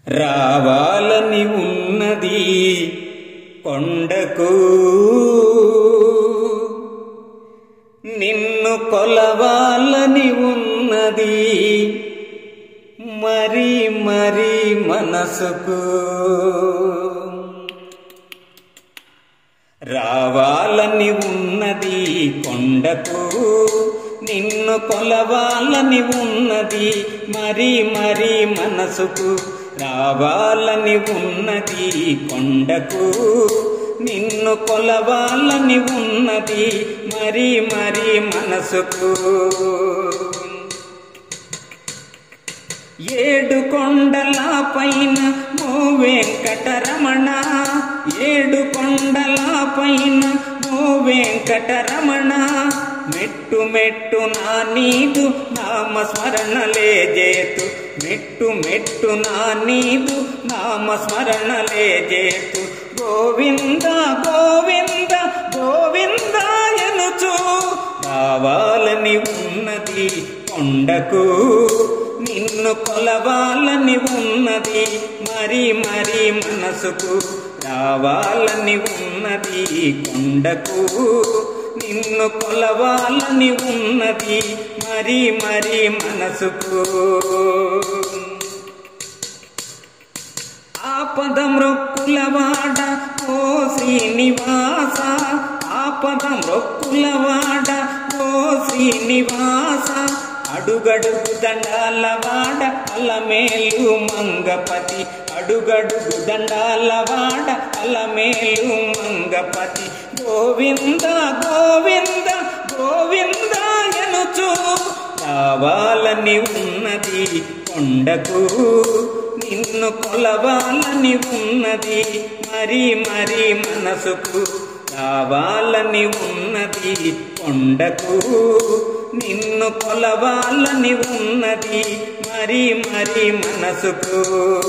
రావాలని ఉన్నది కొండకు నిన్ను కొలవాలని ఉన్నది మరి మరి మనసుకు రావాలని ఉన్నది కొండకు నిన్ను కొలవాలని ఉన్నది మరి మరి మనసుకు రావాలని ఉన్నది కొండకు నిన్ను కొలవాలని ఉన్నది మరి మరి మనసుకు ఏడు కొండల పైన ఓ వెంకటరమణ ఏడు కొండల పైన ఓ వెంకటరమణ మెట్టు మెట్టు నా నీదు నామస్మరణలే జేతు మెట్టు మెట్టు నా నీదు నామస్మరణలే జేతు గోవింద గోవింద గోవింద ఎనుచు కావాలని ఉన్నది కొండకు నిన్ను కొలవాలని ఉన్నది మరి మరి మనసుకు రావాలని ఉన్నది కొండకు నిన్ను కొలవాలని ఉన్నది మరి మరి మనసుకు ఆపద మృక్కులవాడ ఓ శ్రీనివాస ఆపద మృక్కులవాడ ఓ శ్రీనివాస అడుగడుగు దండాల వాడ అలమేలు మంగపతి అడుగడుగు దండాల వాడ అలమేలు మంగపతి గోవింద గోవింద గోవింద ఎనుచు కావాలని ఉన్నది కొండకు నిన్ను కొలవాలని ఉన్నది మరి మరి మనసుకు కావాలని ఉన్నది కొండకు నిన్ను కొలవాలని ఉన్నది మరి మరి మనసుకు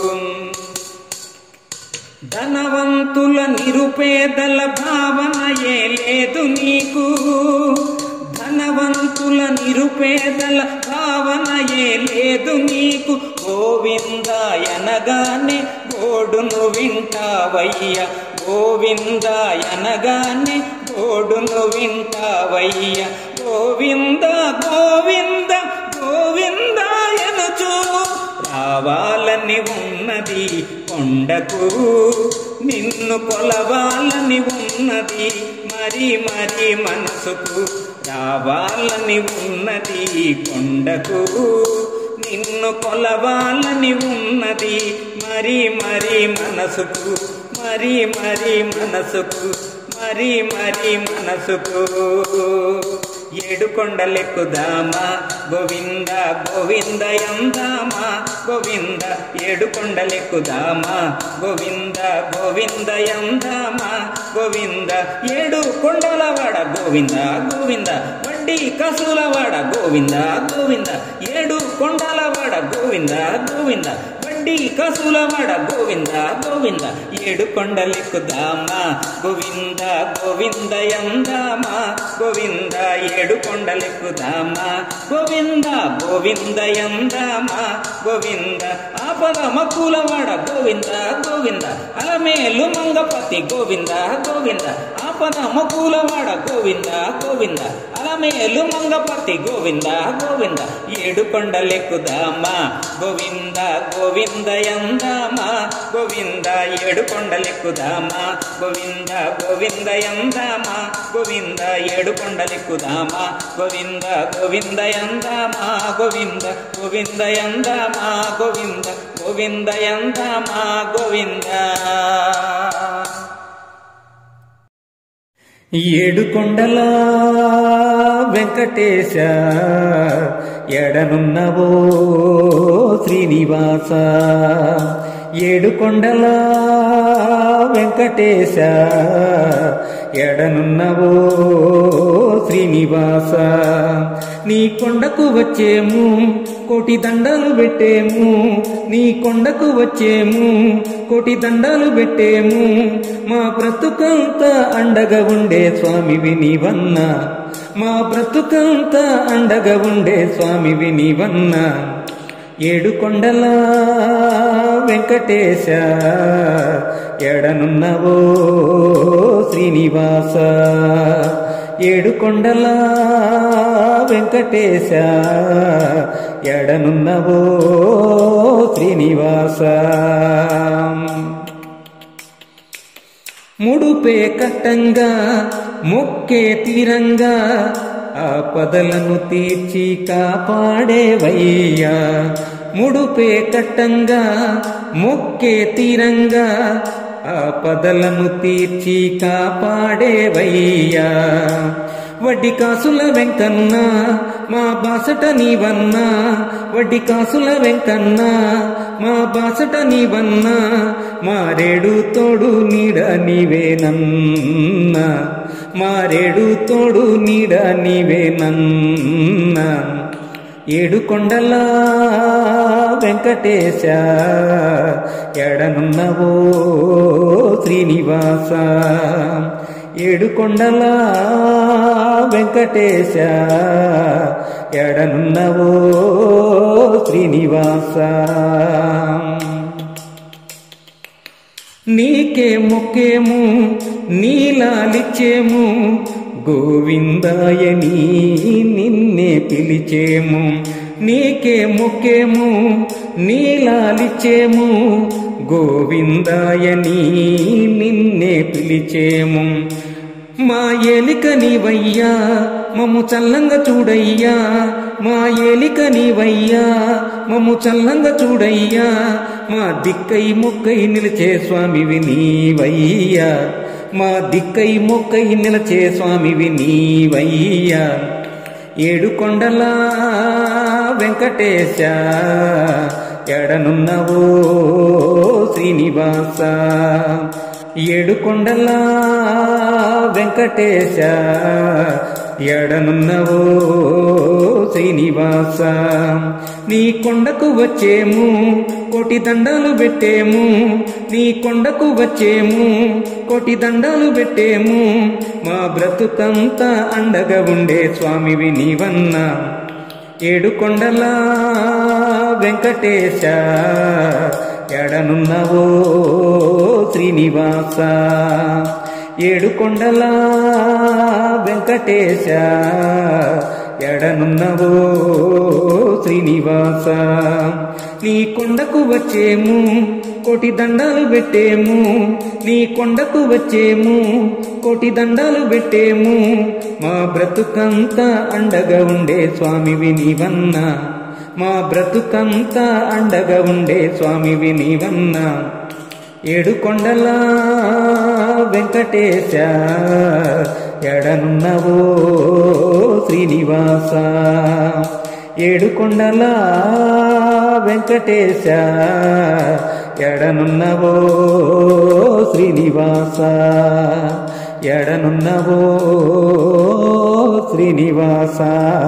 ధనవంతుల నిరుపేదల భావన ఏ లేదు నీకు ధనవంతుల నిరుపేదల భావన ఏ లేదు నీకు గోవిందాయనగానే గోడును వింటావయ్య గోవిందాయనగానే గోడును వింటావయ్య గోవింద గోవింద గోవిందాయనచు రావాలని ఉన్నది కొండకు నిన్ను కొలవాలని ఉన్నది మరి మరి మనసుకు రావాలని ఉన్నది కొండకు నిన్ను కొలవాలని ఉన్నది మరి మరి మనసుకు మరి మరి మనసుకు మరి మరి మనసుకు ఏడు కొండలెక్కుదామా గోవింద గోవింద ఎందామా గోవింద ఏడు కొండలెక్కుదామా గోవింద గోవింద ఎందామా గోవింద ఏడు కొండలవాడ గోవింద గోవింద వడ్డీ కసులవాడ గోవింద గోవింద ఏడు కొండలవాడ గోవింద గోవింద వడ్డీ కసులవాడ గోవింద గోవింద ఏడు కొండలెక్కుదామా గోవింద గోవింద ఎందామా గోవింద ఏడు కొండలెక్కుదామా గోవింద గోవింద ఎందామా గోవింద ఆపద మక్కులవాడ గోవింద గోవింద అలమేలు మంగపతి గోవింద గోవింద ఆపద మక్కులవాడ గోవింద గోవింద అలమేలు మంగపతి గోవింద గోవింద ఏడు కొండలెక్కుదామా గోవింద గోవింద ఎందామా గోవింద ఏడు కొండలెక్కుదామా గోవింద గోవింద ఎందామా గోవింద ఏడు కొండలెక్కుదామా గోవింద గోవింద ఎందామా గోవింద గోవింద ఎందామా గోవింద గోవింద ఎందామా గోవింద ఏడు కొండల వెంకటేశ ఎడనున్నవో శ్రీనివాస ఏడు కొండల వెంకటేశ ఎడనున్నవో శ్రీనివాస నీ కొండకు వచ్చేము కోటి దండాలు పెట్టేము నీ కొండకు వచ్చేము కోటి దండాలు పెట్టేము మా బ్రతుకంతా అండగా ఉండే స్వామివి నీవన్న మా బ్రతుకంతా అండగా ఉండే స్వామివి నీవన్న ఏడు కొండల వెంకటేశ ఎడనున్నవో శ్రీనివాస ఏడుకొండల వెంకటేశ ఎడనున్నవో శ్రీనివాస ముడుపే కట్టంగా మొక్కే తీరంగా ఆపదలను తీర్చి కాపాడేవయ్యా ముడుపే కట్టంగా మొక్కే తీరంగా ఆపదలను తీర్చి కాపాడేవయ్యా వడ్డీ కాసుల వెంకన్న మా బాసట నీవన్నా వడ్డీ కాసుల వెంకన్న మా బాసట నీవన్నా మారేడు తోడు నీడ నీవేనన్నా మారేడు తోడు నీడ నీవేనన్నా ఏడు కొండల వెంకటేశ ఎడనున్నవో శ్రీనివాస ఏడు కొండల వెంకటేశ ఎడనున్నవో శ్రీనివాస నీకే మొక్కేము నీలాలిచ్చేము గోవిందాయని నిన్నే పిలిచేము నీకే మొక్కేము నీలాలిచ్చేము గోవిందాయని నిన్నే పిలిచేము మా ఏలిక నీవయ్యా మమ్ము చల్లంగా చూడయ్యా మా ఏలిక నీవయ్యా మమ్ము చల్లంగా చూడయ్యా మా దిక్కై మొక్కై నిలిచే స్వామివి నీవయ్యా మా దిక్కై మొక్కై నిలిచే స్వామివి నీవయ్యా ఏడు కొండల వెంకటేశ ఎడనున్నవో శ్రీనివాస ఏడు కొండల వెంకటేశ ఎడనున్నవో శ్రీనివాస నీ కొండకు వచ్చేము కోటి దండాలు పెట్టేము నీ కొండకు వచ్చేము కోటి దండాలు పెట్టేము మా బ్రతుకంతా అండగా ఉండే స్వామివి నీవన్నా ఏడు కొండల వెంకటేశ ఎడనున్నవో శ్రీనివాస ఏడు కొండల వెంకటేశ ఎడనున్నవో శ్రీనివాస నీ కొండకు వచ్చేము కోటి దండాలు పెట్టేము నీ కొండకు వచ్చేము కోటి దండాలు పెట్టేము మా బ్రతుకంతా అండగా ఉండే స్వామివి నీవన్నా మా బ్రతుకంతా అండగా ఉండే స్వామివి నీవన్నా ఏడు కొండల వెంకటేశ ఎడనున్నవో శ్రీనివాస ఏడు కొండల వెంకటేశ ఎడనున్నవో శ్రీనివాస ఎడనున్నవో శ్రీనివాస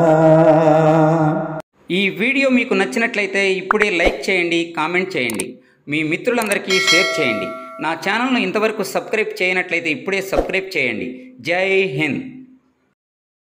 ఈ వీడియో మీకు నచ్చినట్లయితే ఇప్పుడే లైక్ చేయండి కామెంట్ చేయండి మీ మిత్రులందరికీ షేర్ చేయండి నా ఛానల్ను ఇంతవరకు సబ్స్క్రైబ్ చేయనట్లయితే ఇప్పుడే సబ్స్క్రైబ్ చేయండి జై హింద్